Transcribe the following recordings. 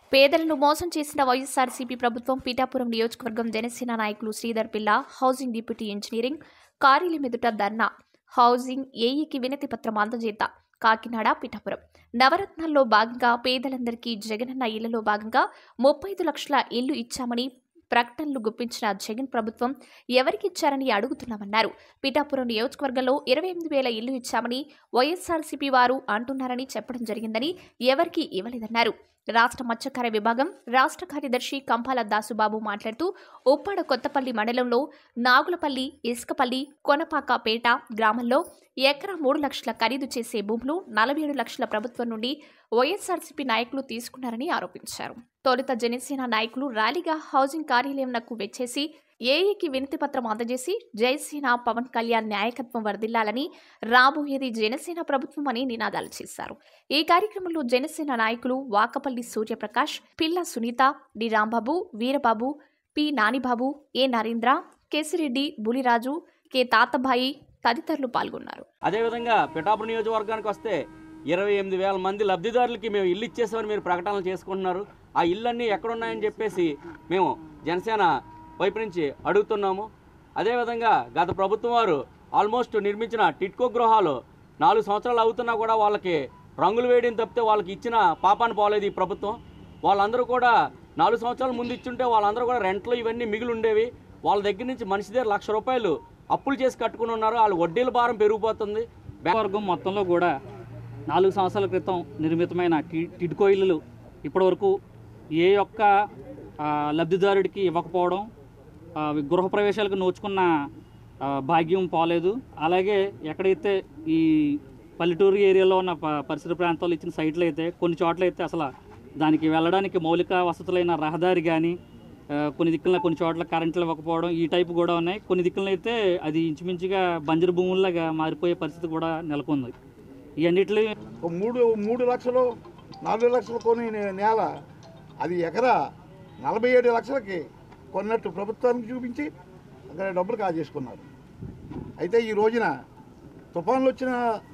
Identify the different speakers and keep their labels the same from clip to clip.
Speaker 1: పేదలను మోసం చేసిన వైఎస్ఆర్సీపీ ప్రభుత్వం పీఠాపురం నియోజకవర్గం జనసేన నాయకులు శ్రీధర్ పిల్ల హౌసింగ్ డిప్యూటీ ఇంజనీరింగ్ కార్యాలయం ఎదుట ధర్నా హౌసింగ్ ఏఈకి వినతి పత్రం అందజేత కాకినాడ పిఠాపురం నవరత్నాల్లో భాగంగా పేదలందరికీ జగనన్న ఇళ్లలో భాగంగా ముప్పై ఐదు లక్షల ఇల్లు ఇచ్చామని ప్రకటనలు గుప్పించిన జగన్ ప్రభుత్వం ఎవరికిచ్చారని అడుగుతున్నామన్నారు పిఠాపురం నియోజకవర్గంలో ఇరవై ఎనిమిది వేల ఇల్లు ఇచ్చామని వైఎస్ఆర్సీపీ వారు అంటున్నారని చెప్పడం జరిగిందని ఎవరికీ ఇవ్వలేదన్నారు రాష్ట్ర మత్స్యకార విభాగం రాష్ట్ర కార్యదర్శి కంపాల దాసుబాబు మాట్లాడుతూ ఉప్పాడ కొత్తపల్లి మండలంలో నాగులపల్లి ఇసుకపల్లి కొనపాకపేట గ్రామంలో ఎకరా మూడు లక్షల ఖరీదు చేసే భూములు నలభై ఏడు లక్షల ప్రభుత్వం నుండి వైఎస్ఆర్సీపీ నాయకులు తీసుకున్నారని ఆరోపించారు తొలుత జనసేన నాయకులు ర్యాలీగా హౌసింగ్ కార్యాలయంకు వెచ్చేసి ఏఈకి వినతి పత్రం అందజేసి జయసేన పవన్ కళ్యాణ్ నాయకత్వం వర్ధిల్లాలని రాబోయేది జనసేన ప్రభుత్వం అని నినాదాలు చేశారు ఈ కార్యక్రమంలో జనసేన నాయకులు Vakapalli Suryaprakash Pilla Sunitha D Rambabu Veerababu P Nanibabu A Narendra Kesireddy Buliraju K Tatabayi తదితరులు పాల్గొన్నారు
Speaker 2: అదేవిధంగా పిఠాపురం నియోజకవర్గానికి వస్తే ఇరవై ఎనిమిది వేల మంది లబ్ధిదారులకి మేము ఇల్లు ఇచ్చేసామని మీరు ప్రకటనలు చేసుకుంటున్నారు ఆ ఇళ్ళన్నీ ఎక్కడున్నాయని చెప్పేసి మేము జనసేన వైపు నుంచి అడుగుతున్నాము అదేవిధంగా గత ప్రభుత్వం వారు ఆల్మోస్ట్ నిర్మించిన టిట్కో గృహాలు నాలుగు సంవత్సరాలు అవుతున్నా కూడా వాళ్ళకి రంగులు వేయడం తప్పితే వాళ్ళకి ఇచ్చిన పాపాన్ని పోలేదు ఈ ప్రభుత్వం వాళ్ళందరూ కూడా నాలుగు సంవత్సరాల ముందు ఇచ్చుంటే వాళ్ళందరూ కూడా రెంట్లు ఇవన్నీ మిగిలి ఉండేవి వాళ్ళ దగ్గర నుంచి మనిషి దగ్గర లక్ష రూపాయలు అప్పులు చేసి కట్టుకుని ఉన్నారు వాళ్ళు వడ్డీల భారం పెరిగిపోతుంది
Speaker 3: వర్గం మొత్తంలో కూడా నాలుగు సంవత్సరాల క్రితం నిర్మితమైన టి- టిడ్కో ఇల్లులు ఇప్పటివరకు ఏ ఒక్క ఆ, లబ్ధిదారుడికి ఇవ్వకపోవడం ఆ, గృహప్రవేశాలకు నోచుకున్న ఆ, భాగ్యం పోలేదు అలాగే ఎక్కడైతే ఈ పల్లెటూరు ఏరియాలో ఉన్న ప- పరిసర ప్రాంతాల్లో ఇచ్చిన సైట్లు అయితే కొన్ని చోట్ల అయితే అసలు దానికి వెళ్ళడానికి మౌలిక వసతులైన రహదారి కానీ కొన్ని దిక్కుల కొన్ని చోట్ల కరెంట్లు ఇవ్వకపోవడం ఈ టైపు కూడా ఉన్నాయి కొన్ని దిక్కులను అయితే అది ఇంచుమించుగా బంజరు భూముల్లాగా మారిపోయే పరిస్థితి కూడా నెలకొంది ఇవన్నిటి
Speaker 4: ఒక మూడు మూడు లక్షలు నాలుగు లక్షలు కొని నే- నేల అది ఎకరా నలభై ఏడు లక్షలకి కొన్నట్టు ప్రభుత్వానికి చూపించి అక్కడ డబ్బులు కాజేసుకున్నారు అయితే ఈ రోజున తుఫాన్లు వచ్చిన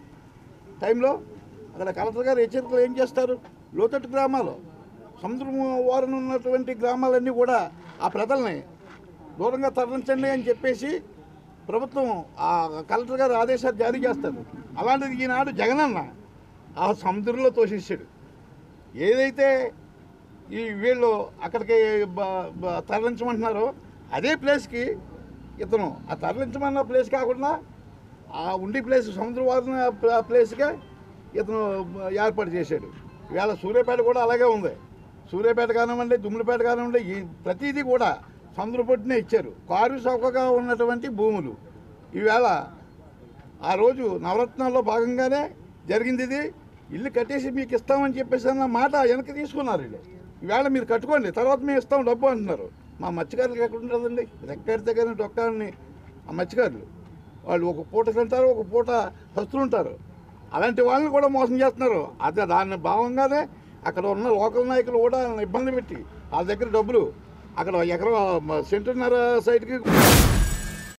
Speaker 4: టైంలో అక్కడ కలెక్టర్ గారు హెచ్చరికలు ఏం చేస్తారు లోతట్టు గ్రామాలు సముద్రం వారన ఉన్నటువంటి గ్రామాలన్నీ కూడా ఆ ప్రజల్ని దూరంగా తరలించండి అని చెప్పేసి ప్రభుత్వం ఆ కలెక్టర్ గారు ఆదేశాలు జారీ చేస్తారు అలాంటిది ఈనాడు జగనన్న ఆ సముద్రంలో తోసేసాడు ఏదైతే ఈ వీళ్ళు అక్కడికి బ- బ- తరలించమంటున్నారో అదే ప్లేస్కి ఇతను ఆ తరలించమన్న ప్లేస్ కాకుండా ఆ ఉండి ప్లేస్ సముద్ర వాదన ప్ల- ప్లేస్గా ఇతను ఏర్పాటు చేశాడు ఇవాళ సూర్యాపేట కూడా అలాగే ఉంది సూర్యాపేట కానివ్వండి దుమ్ములపేట కానివ్వండి ఈ ప్రతిదీ కూడా సముద్ర పొట్టునే ఇచ్చారు కారు చౌకగా ఉన్నటువంటి భూములు ఈవేళ ఆ రోజు నవరత్నాల్లో భాగంగానే జరిగింది ఇది ఇల్లు కట్టేసి మీకు ఇస్తామని చెప్పేసి అన్న మాట వెనక్కి తీసుకున్నారు వీళ్ళు ఈవేళ మీరు కట్టుకోండి తర్వాత మేము ఇస్తాం డబ్బు అంటున్నారు మా మత్స్యకారులకు ఎక్కడ ఉంటుందండి రెక్కెడితే కానీ డొక్కాలని ఆ మత్స్యకారులు వాళ్ళు ఒక పూట తింటారు ఒక పూట ఉంటారు అలాంటి వాళ్ళని కూడా మోసం చేస్తున్నారు అదే దాని భావంగానే అక్కడ ఉన్న లోకల్ నాయకులు కూడా వాళ్ళని ఇబ్బంది పెట్టి వాళ్ళ దగ్గర డబ్బులు అక్కడ ఎకరం సెంటున్నర సైడ్కి